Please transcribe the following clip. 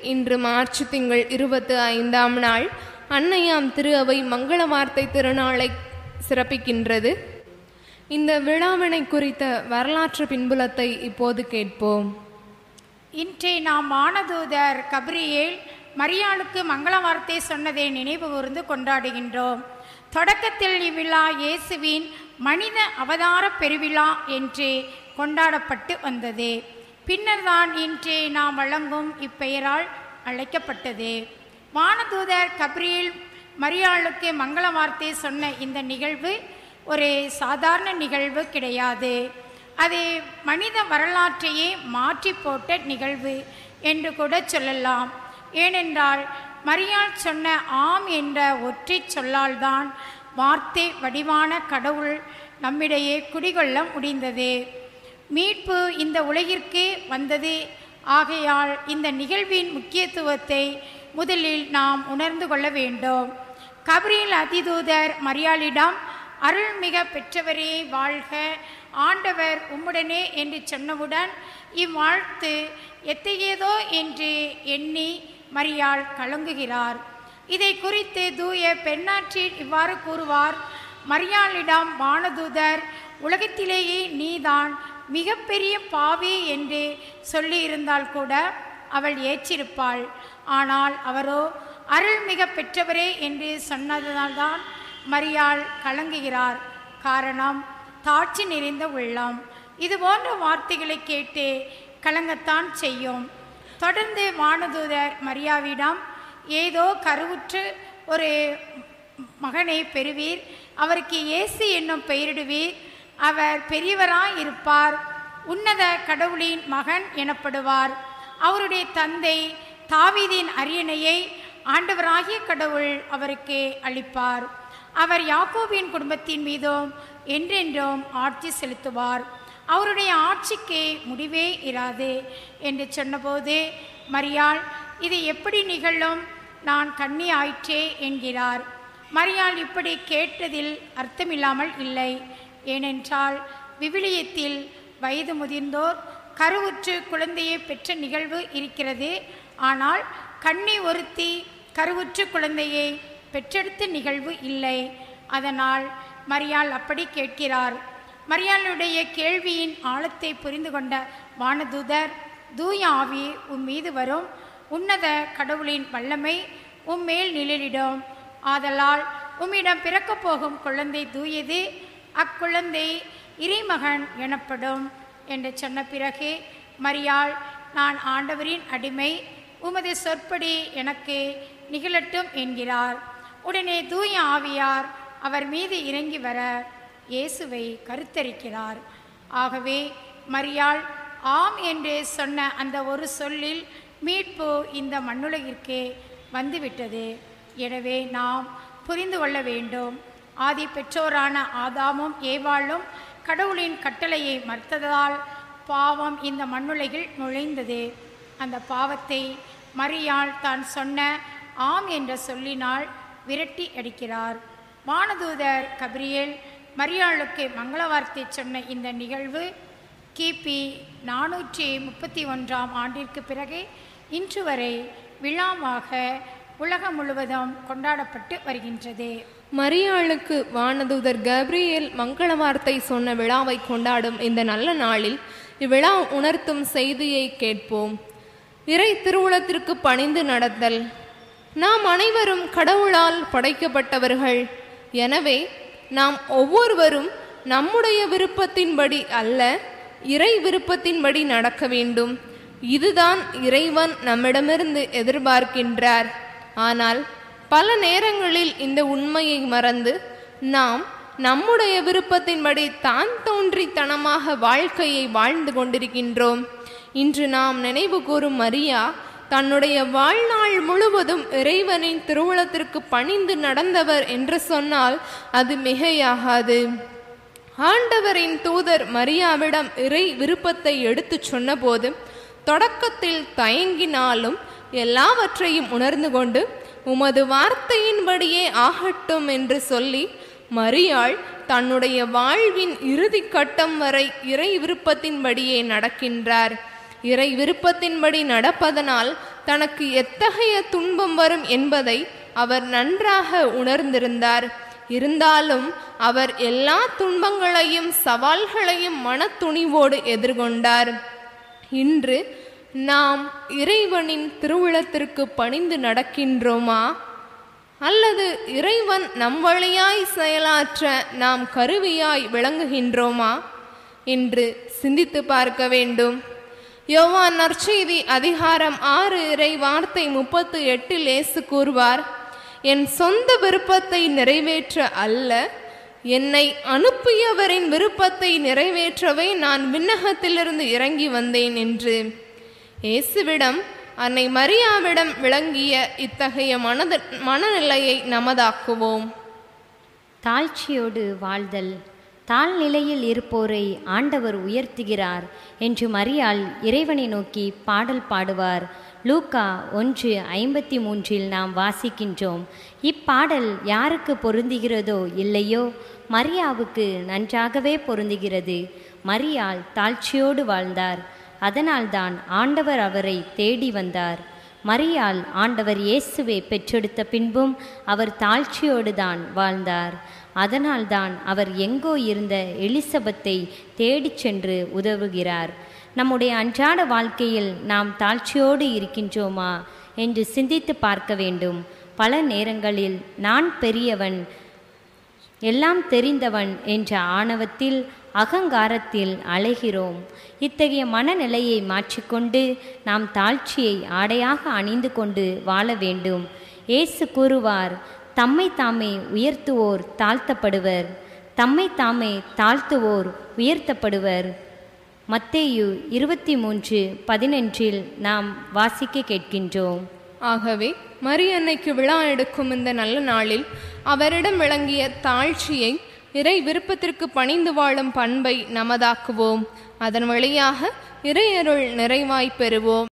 இன்று மார்ச் திங்கள் இருபத்து ஐந்தாம் நாள் அன்னையாம் திரு அவை மங்கள வார்த்தை திருநாளை சிறப்பிக்கின்றது இந்த விழாவினை குறித்த வரலாற்று பின்புலத்தை இப்போது கேட்போம் இன்றே நாம் வானதூதர் கபிரியேல் மரியாளுக்கு மங்கள வார்த்தை சொன்னதை நினைவு கூர்ந்து கொண்டாடுகின்றோம் தொடக்கத்தில் இவ்விழா இயேசுவின் மனித அவதார பெருவிழா என்று கொண்டாடப்பட்டு வந்தது பின்னர்தான் இன்றே நாம் வழங்கும் இப்பெயரால் அழைக்கப்பட்டது வானதூதர் கபிரியேல் மரியாளுக்கு மங்கள வார்த்தை சொன்ன இந்த நிகழ்வு ஒரு சாதாரண நிகழ்வு கிடையாது அது மனித வரலாற்றையே மாற்றி போட்ட நிகழ்வு என்று கூட சொல்லலாம் ஏனென்றால் மரியாள் சொன்ன ஆம் என்ற ஒற்றை சொல்லால்தான் வார்த்தை வடிவான கடவுள் நம்மிடையே குடிகொள்ள முடிந்தது மீட்பு இந்த உலகிற்கு வந்தது ஆகையால் இந்த நிகழ்வின் முக்கியத்துவத்தை முதலில் நாம் உணர்ந்து கொள்ள வேண்டும் கபிரியல் அதிதூதர் மரியாளிடம் அருள்மிக பெற்றவரே வாழ்க ஆண்டவர் உம்முடனே என்று சொன்னவுடன் இவ்வாழ்த்து எத்தகையதோ என்று எண்ணி மரியாள் கலங்குகிறார் இதை குறித்து தூய பெண்ணாற்றில் இவ்வாறு கூறுவார் மரியாளிடம் வானதூதர் உலகத்திலேயே நீதான் மிகப்பெரிய பாவி என்று சொல்லியிருந்தால் கூட அவள் ஏற்றிருப்பாள் ஆனால் அவரோ அருள்மிக பெற்றவரே என்று சொன்னதனால்தான் மரியாள் கலங்குகிறார் காரணம் தாட்சி நிறைந்த உள்ளம் இது போன்ற வார்த்தைகளை கேட்டு கலங்கத்தான் செய்யும் தொடர்ந்து வானதூதர் மரியாவிடம் ஏதோ கருவுற்று ஒரு மகனை பெறுவீர் அவருக்கு இயேசு என்னும் பெயரிடுவீர் அவர் பெரியவராய் இருப்பார் உன்னத கடவுளின் மகன் எனப்படுவார் அவருடைய தந்தை தாவீதின் அரியணையை ஆண்டவராகிய கடவுள் அவருக்கு அளிப்பார் அவர் யாக்கோபின் குடும்பத்தின் மீதும் என்றென்றும் ஆட்சி செலுத்துவார் அவருடைய ஆட்சிக்கு முடிவே இராது என்று சொன்னபோது மரியாள் இது எப்படி நிகழும் நான் கண்ணி ஆயிற்றே என்கிறார் மரியாள் இப்படி கேட்டதில் அர்த்தமில்லாமல் இல்லை ஏனென்றால் விவிலியத்தில் வயது முதிர்ந்தோர் கருவுற்று குழந்தையை பெற்ற நிகழ்வு இருக்கிறது ஆனால் கண்ணி ஒருத்தி கருவுற்று குழந்தையை பெற்றெடுத்த நிகழ்வு இல்லை அதனால் மரியாள் அப்படி கேட்கிறார் மரியாளுடைய கேள்வியின் ஆழத்தை புரிந்து கொண்ட வானதூதர் தூய ஆவி உம் மீது வரும் உன்னத கடவுளின் வல்லமை உம் மேல் நிழலிடும் ஆதலால் உம்மிடம் பிறக்கப் போகும் குழந்தை தூயது அக்குழந்தை இறைமகன் எனப்படும் என்று சொன்ன பிறகு மரியாள் நான் ஆண்டவரின் அடிமை உமது சொற்படி எனக்கு நிகழட்டும் என்கிறார் உடனே தூய ஆவியார் அவர் மீது இறங்கி வர இயேசுவை கருத்தரிக்கிறார் ஆகவே மரியாள் ஆம் என்று சொன்ன அந்த ஒரு சொல்லில் மீட்பு இந்த மண்ணுலகிற்கு வந்துவிட்டது எனவே நாம் புரிந்து கொள்ள வேண்டும் ஆதி பெற்றோரான ஆதாமும் ஏவாளும் கடவுளின் கட்டளையை மறுத்ததால் பாவம் இந்த மண்ணுலகில் நுழைந்தது அந்த பாவத்தை மரியாள் தான் சொன்ன ஆம் என்ற சொல்லினால் விரட்டி அடிக்கிறார் வானதூதர் கபிரியேல் மரியாளுக்கு மங்கள வார்த்தை சொன்ன இந்த நிகழ்வு கிபி நானூற்றி முப்பத்தி ஒன்றாம் ஆண்டிற்கு பிறகு இன்று வரை விழாவாக உலகம் முழுவதும் கொண்டாடப்பட்டு வருகின்றது மரியாளுக்கு வானதூதர் கப்ரியேல் மங்கள வார்த்தை சொன்ன விழாவை கொண்டாடும் இந்த நல்ல நாளில் இவ்விழா உணர்த்தும் செய்தியை கேட்போம் இறை திருவுளத்திற்கு பணிந்து நடத்தல் நாம் அனைவரும் கடவுளால் படைக்கப்பட்டவர்கள் எனவே நாம் ஒவ்வொருவரும் நம்முடைய விருப்பத்தின்படி அல்ல இறை விருப்பத்தின்படி நடக்க வேண்டும் இதுதான் இறைவன் நம்மிடமிருந்து எதிர்பார்க்கின்றார் ஆனால் பல நேரங்களில் இந்த உண்மையை மறந்து நாம் நம்முடைய விருப்பத்தின்படி தான் தோன்றித்தனமாக வாழ்க்கையை வாழ்ந்து கொண்டிருக்கின்றோம் இன்று நாம் நினைவு கூறும் மரியா தன்னுடைய வாழ்நாள் முழுவதும் இறைவனின் திருவுளத்திற்கு பணிந்து நடந்தவர் என்று சொன்னால் அது மிகையாகாது ஆண்டவரின் தூதர் மரியாவிடம் இறை விருப்பத்தை எடுத்துச் சொன்னபோது தொடக்கத்தில் தயங்கினாலும் எல்லாவற்றையும் உணர்ந்து கொண்டு உமது வார்த்தையின்படியே ஆகட்டும் என்று சொல்லி மரியாள் தன்னுடைய வாழ்வின் இறுதி கட்டம் வரை இறை விருப்பத்தின்படியே நடக்கின்றார் இறை விருப்பத்தின்படி நடப்பதனால் தனக்கு எத்தகைய துன்பம் வரும் என்பதை அவர் நன்றாக உணர்ந்திருந்தார் இருந்தாலும் அவர் எல்லா துன்பங்களையும் சவால்களையும் மனத்துணிவோடு எதிர்கொண்டார் இன்று நாம் இறைவனின் திருவுளத்திற்கு பணிந்து நடக்கின்றோமா அல்லது இறைவன் நம் வழியாய் செயலாற்ற நாம் கருவியாய் விளங்குகின்றோமா என்று சிந்தித்து பார்க்க வேண்டும் யோவான் நற்செய்தி அதிகாரம் ஆறு இறை வார்த்தை முப்பத்து எட்டில் இயேசு கூறுவார் என் சொந்த விருப்பத்தை நிறைவேற்ற அல்ல என்னை அனுப்பியவரின் விருப்பத்தை நிறைவேற்றவே நான் விண்ணகத்திலிருந்து இறங்கி வந்தேன் என்று இயேசுவிடம் அன்னை மரியாவிடம் விளங்கிய இத்தகைய மனத மனநிலையை நமதாக்குவோம் தாழ்ச்சியோடு வாழ்தல் தாழ்நிலையில் இருப்போரை ஆண்டவர் உயர்த்துகிறார் என்று மரியாள் இறைவனை நோக்கி பாடல் பாடுவார் லூக்கா ஒன்று ஐம்பத்தி மூன்றில் நாம் வாசிக்கின்றோம் இப்பாடல் யாருக்கு பொருந்துகிறதோ இல்லையோ மரியாவுக்கு நன்றாகவே பொருந்துகிறது மரியாள் தாழ்ச்சியோடு வாழ்ந்தார் அதனால்தான் ஆண்டவர் அவரை தேடி வந்தார் மரியாள் ஆண்டவர் இயேசுவை பெற்றெடுத்த பின்பும் அவர் தாழ்ச்சியோடு தான் வாழ்ந்தார் அதனால்தான் அவர் எங்கோ இருந்த எலிசபெத்தை தேடிச் சென்று உதவுகிறார் நம்முடைய அன்றாட வாழ்க்கையில் நாம் தாழ்ச்சியோடு இருக்கின்றோமா என்று சிந்தித்து பார்க்க வேண்டும் பல நேரங்களில் நான் பெரியவன் எல்லாம் தெரிந்தவன் என்ற ஆணவத்தில் அகங்காரத்தில் அலைகிறோம் இத்தகைய மனநிலையை மாற்றிக்கொண்டு நாம் தாழ்ச்சியை ஆடையாக அணிந்து கொண்டு வாழ வேண்டும் இயேசு கூறுவார் தம்மை தாமே உயர்த்துவோர் தாழ்த்தப்படுவர் தம்மை தாமே தாழ்த்துவோர் உயர்த்தப்படுவர் மத்தேயு இருபத்தி மூன்று பதினொன்றில் நாம் வாசிக்க கேட்கின்றோம் ஆகவே மரியன்னைக்கு விழா எடுக்கும் இந்த நல்ல நாளில் அவரிடம் விளங்கிய தாழ்ச்சியை இறை விருப்பத்திற்கு பணிந்து வாழும் பண்பை நமதாக்குவோம் அதன் வழியாக இறையருள் நிறைவாய் பெறுவோம்